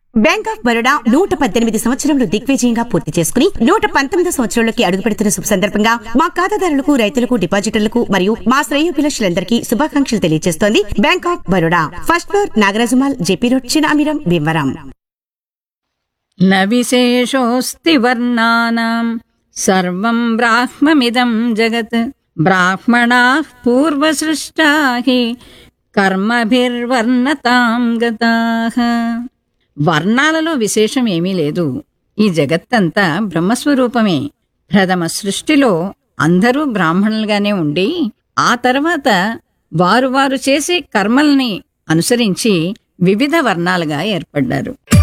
bank of Baroda నూట పద్దెనిమిది సంవత్సరంలో దిగ్విజయంగా పూర్తి చేసుకుని నూట పంతొమ్మిది సంవత్సరంలోకి అడుగుపెడుతున్న శుభ సందర్భంగా మా ఖాతాదారులకు రైతులకు డిపాజిటర్లకు మరియు మా శ్రేయోభిలాషులందరికీ శుభాకాంక్షలు తెలియజేస్తోంది bank of Baroda first floor Nagaraju mall JP road Chinamiram Bhimavaram न विशेषोऽस्ति वर्णानाम् सर्वम् ब्राह्ममिदम् जगत् ब्राह्मणाः पूर्वसृष्टा हि కర్మభిర్వర్ణతాం గతాః వర్ణాలలో విశేషం ఏమీ లేదు ఈ జగత్తంతా బ్రహ్మస్వరూపమే ప్రథమ సృష్టిలో అందరూ బ్రాహ్మణులుగానే ఉండి ఆ తర్వాత వారు వారు చేసే కర్మల్ని అనుసరించి వివిధ వర్ణాలుగా ఏర్పడ్డారు